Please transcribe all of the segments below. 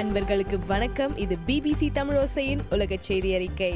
அன்பர்களுக்கு வணக்கம் இது பிபிசி தமிழோசையின் உலக செய்தி அறிக்கை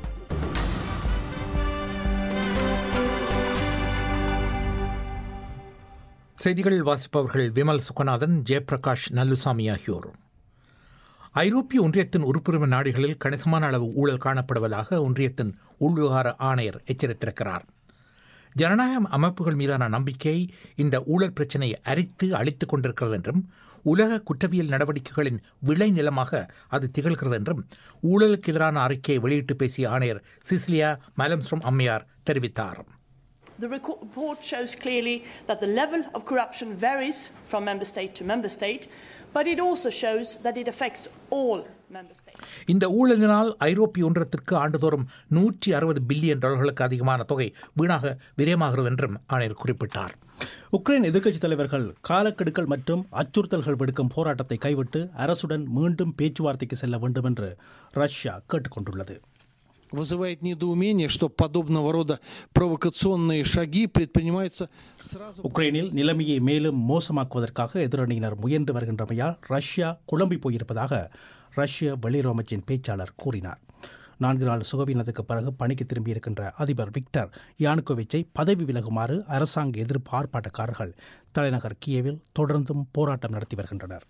செய்திகள் வாசிப்பவர்கள் விமல் சுகநாதன் ஜெயபிரகாஷ் நல்லுசாமி ஆகியோர் ஐரோப்பிய ஒன்றியத்தின் உறுப்புரிமை நாடுகளில் கணிசமான அளவு ஊழல் காணப்படுவதாக ஒன்றியத்தின் உள்விவகார ஆணையர் எச்சரித்திருக்கிறார் ஜனநாயக அமைப்புகள் மீதான நம்பிக்கை இந்த ஊழல் பிரச்சினையை அரித்து அழித்துக் கொண்டிருக்கிறது என்றும் உலக குற்றவியல் நடவடிக்கைகளின் விளைநிலமாக அது திகழ்கிறது என்றும் ஊழலுக்கு எதிரான அறிக்கையை வெளியிட்டு பேசிய ஆணையர் சிசிலியா மலம்ஸ்ரம் அம்மையார் தெரிவித்தார் The reco- report shows clearly that the level of corruption varies from member state to member state, but it also shows that it affects all member states. இந்த ஊழலினால் ஐரோப்பிய ஒன்றியத்திற்கு ஆண்டுதோறும் நூற்றி அறுபது பில்லியன் டாலர்களுக்கு அதிகமான தொகை வீணாக விரயமாகிறது என்றும் ஆணையர் குறிப்பிட்டார் உக்ரைன் எதிர்க்கட்சித் தலைவர்கள் காலக்கெடுக்கள் மற்றும் அச்சுறுத்தல்கள் விடுக்கும் போராட்டத்தை கைவிட்டு அரசுடன் மீண்டும் பேச்சுவார்த்தைக்கு செல்ல வேண்டும் என்று ரஷ்யா கேட்டுக்கொண்டுள்ளது вызывает недоумение, что подобного рода провокационные шаги предпринимаются сразу... உக்ரைனில் நிலைமையை மேலும் மோசமாக்குவதற்காக எதிரணியினர் முயன்று வருகின்றமையால் ரஷ்யா குழம்பி போயிருப்பதாக ரஷ்ய வெளியுறவு அமைச்சின் பேச்சாளர் கூறினார் நான்கு நாள் சுகவீனத்துக்கு பிறகு பணிக்கு திரும்பியிருக்கின்ற அதிபர் விக்டர் யானுகோவிச்சை பதவி விலகுமாறு அரசாங்க எதிர்ப்பு ஆர்ப்பாட்டக்காரர்கள் தலைநகர் கியவில் தொடர்ந்தும் போராட்டம் நடத்தி வருகின்றனர்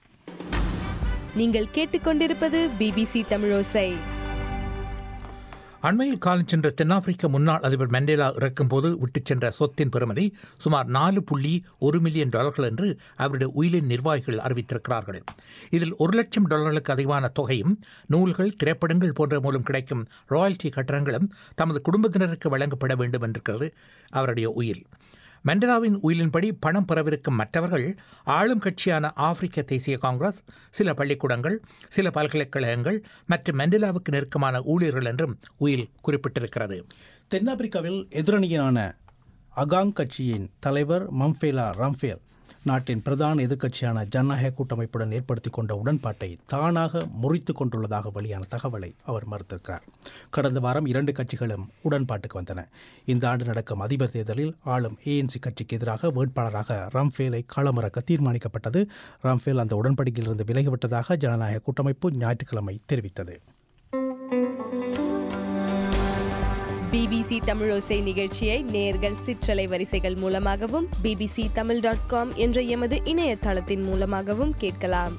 நீங்கள் கேட்டுக்கொண்டிருப்பது பிபிசி தமிழோசை அண்மையில் காலம் சென்ற தென்னாப்பிரிக்க முன்னாள் அதிபர் மண்டேலா இறக்கும்போது விட்டுச் சென்ற சொத்தின் பெறுமதி சுமார் நாலு புள்ளி ஒரு மில்லியன் டாலர்கள் என்று அவருடைய உயிரின் நிர்வாகிகள் அறிவித்திருக்கிறார்கள் இதில் ஒரு லட்சம் டாலர்களுக்கு அதிகமான தொகையும் நூல்கள் திரைப்படங்கள் போன்ற மூலம் கிடைக்கும் ராயல்டி கட்டணங்களும் தமது குடும்பத்தினருக்கு வழங்கப்பட வேண்டும் என்றிருக்கிறது அவருடைய உயில் மண்டேலாவின் உயிலின்படி பணம் பெறவிருக்கும் மற்றவர்கள் ஆளும் கட்சியான ஆப்பிரிக்க தேசிய காங்கிரஸ் சில பள்ளிக்கூடங்கள் சில பல்கலைக்கழகங்கள் மற்றும் மண்டேலாவுக்கு நெருக்கமான ஊழியர்கள் என்றும் உயில் குறிப்பிட்டிருக்கிறது தென்னாப்பிரிக்காவில் எதிரணியான அகாங் கட்சியின் தலைவர் மம்ஃபேலா ரம்ஃபேல் நாட்டின் பிரதான எதிர்க்கட்சியான ஜனநாயக கூட்டமைப்புடன் ஏற்படுத்திக் கொண்ட உடன்பாட்டை தானாக முறித்து கொண்டுள்ளதாக வெளியான தகவலை அவர் மறுத்திருக்கிறார் கடந்த வாரம் இரண்டு கட்சிகளும் உடன்பாட்டுக்கு வந்தன இந்த ஆண்டு நடக்கும் அதிபர் தேர்தலில் ஆளும் ஏஎன்சி கட்சிக்கு எதிராக வேட்பாளராக ரம்ஃபேலை களமிறக்க தீர்மானிக்கப்பட்டது ரம்ஃபேல் அந்த உடன்படிக்கையிலிருந்து விலகிவிட்டதாக ஜனநாயக கூட்டமைப்பு ஞாயிற்றுக்கிழமை தெரிவித்தது பிபிசி தமிழோசை நிகழ்ச்சியை நேர்கள் சிற்றலை வரிசைகள் மூலமாகவும் பிபிசி தமிழ் டாட் காம் என்ற எமது இணையதளத்தின் மூலமாகவும் கேட்கலாம்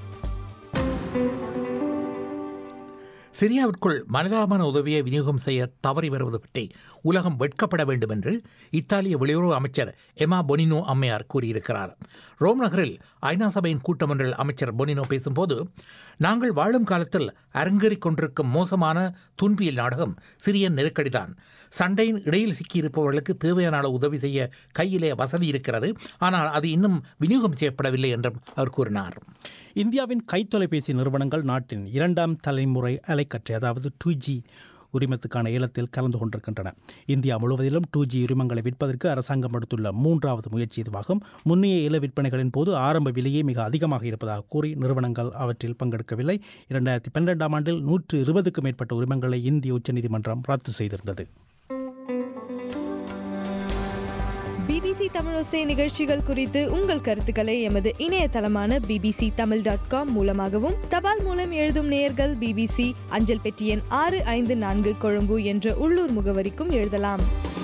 சிரியாவிற்குள் மனிதாபமான உதவியை விநியோகம் செய்ய தவறி வருவது பற்றி உலகம் வெட்கப்பட வேண்டும் என்று இத்தாலிய வெளியுறவு அமைச்சர் எமா பொனினோ அம்மையார் கூறியிருக்கிறார் ரோம் நகரில் ஐநா சபையின் கூட்டம் ஒன்றில் அமைச்சர் பொனினோ பேசும்போது நாங்கள் வாழும் காலத்தில் அரங்கேறிக் கொண்டிருக்கும் மோசமான துன்பியல் நாடகம் சிறிய நெருக்கடிதான் சண்டையின் இடையில் சிக்கியிருப்பவர்களுக்கு தேவையான அளவு உதவி செய்ய கையிலே வசதி இருக்கிறது ஆனால் அது இன்னும் விநியோகம் செய்யப்படவில்லை என்றும் அவர் கூறினார் இந்தியாவின் கைத்தொலைபேசி நிறுவனங்கள் நாட்டின் இரண்டாம் தலைமுறை அலைக்கற்றை அதாவது டூ ஜி உரிமத்துக்கான ஏலத்தில் கலந்து கொண்டிருக்கின்றன இந்தியா முழுவதிலும் டூ ஜி உரிமங்களை விற்பதற்கு அரசாங்கம் எடுத்துள்ள மூன்றாவது முயற்சி இதுவாகும் முன்னைய ஏல விற்பனைகளின் போது ஆரம்ப விலையே மிக அதிகமாக இருப்பதாக கூறி நிறுவனங்கள் அவற்றில் பங்கெடுக்கவில்லை இரண்டாயிரத்தி பன்னிரெண்டாம் ஆண்டில் நூற்று இருபதுக்கும் மேற்பட்ட உரிமங்களை இந்திய உச்சநீதிமன்றம் ரத்து செய்திருந்தது பிபிசி தமிழோசை நிகழ்ச்சிகள் குறித்து உங்கள் கருத்துக்களை எமது இணையதளமான பிபிசி தமிழ் டாட் காம் மூலமாகவும் தபால் மூலம் எழுதும் நேயர்கள் பிபிசி அஞ்சல் பெட்டி எண் ஆறு ஐந்து நான்கு கொழும்பு என்ற உள்ளூர் முகவரிக்கும் எழுதலாம்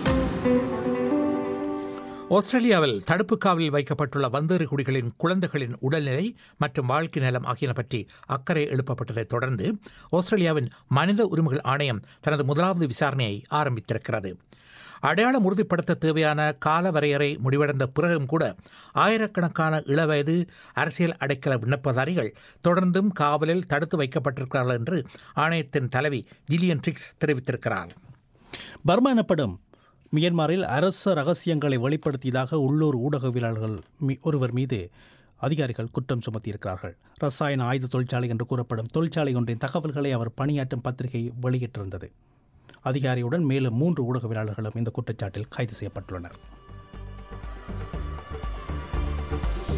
ஆஸ்திரேலியாவில் தடுப்பு காவலில் வைக்கப்பட்டுள்ள வந்தேறு குடிகளின் குழந்தைகளின் உடல்நிலை மற்றும் வாழ்க்கை நலம் ஆகியன பற்றி அக்கறை எழுப்பப்பட்டதைத் தொடர்ந்து ஆஸ்திரேலியாவின் மனித உரிமைகள் ஆணையம் தனது முதலாவது விசாரணையை ஆரம்பித்திருக்கிறது அடையாளம் உறுதிப்படுத்த தேவையான கால வரையறை முடிவடைந்த பிறகும் கூட ஆயிரக்கணக்கான இளவயது அரசியல் அடைக்கல விண்ணப்பதாரிகள் தொடர்ந்தும் காவலில் தடுத்து வைக்கப்பட்டிருக்கிறார்கள் என்று ஆணையத்தின் தலைவி ஜிலியன் ட்ரிக்ஸ் தெரிவித்திருக்கிறார் பர்மா எனப்படும் மியன்மாரில் அரச ரகசியங்களை வெளிப்படுத்தியதாக உள்ளூர் ஊடகவியலாளர்கள் மீ- ஒருவர் மீது அதிகாரிகள் குற்றம் சுமத்தியிருக்கிறார்கள் ரசாயன ஆயுத தொழிற்சாலை என்று கூறப்படும் தொழிற்சாலை ஒன்றின் தகவல்களை அவர் பணியாற்றும் பத்திரிகை வெளியிட்டிருந்தது அதிகாரியுடன் மேலும் மூன்று ஊடகவியலாளர்களும் இந்த குற்றச்சாட்டில் கைது செய்யப்பட்டுள்ளனர்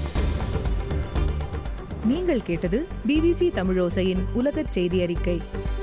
நீங்கள் கேட்டது பிபிசி தமிழோசையின் உலகச் செய்தி அறிக்கை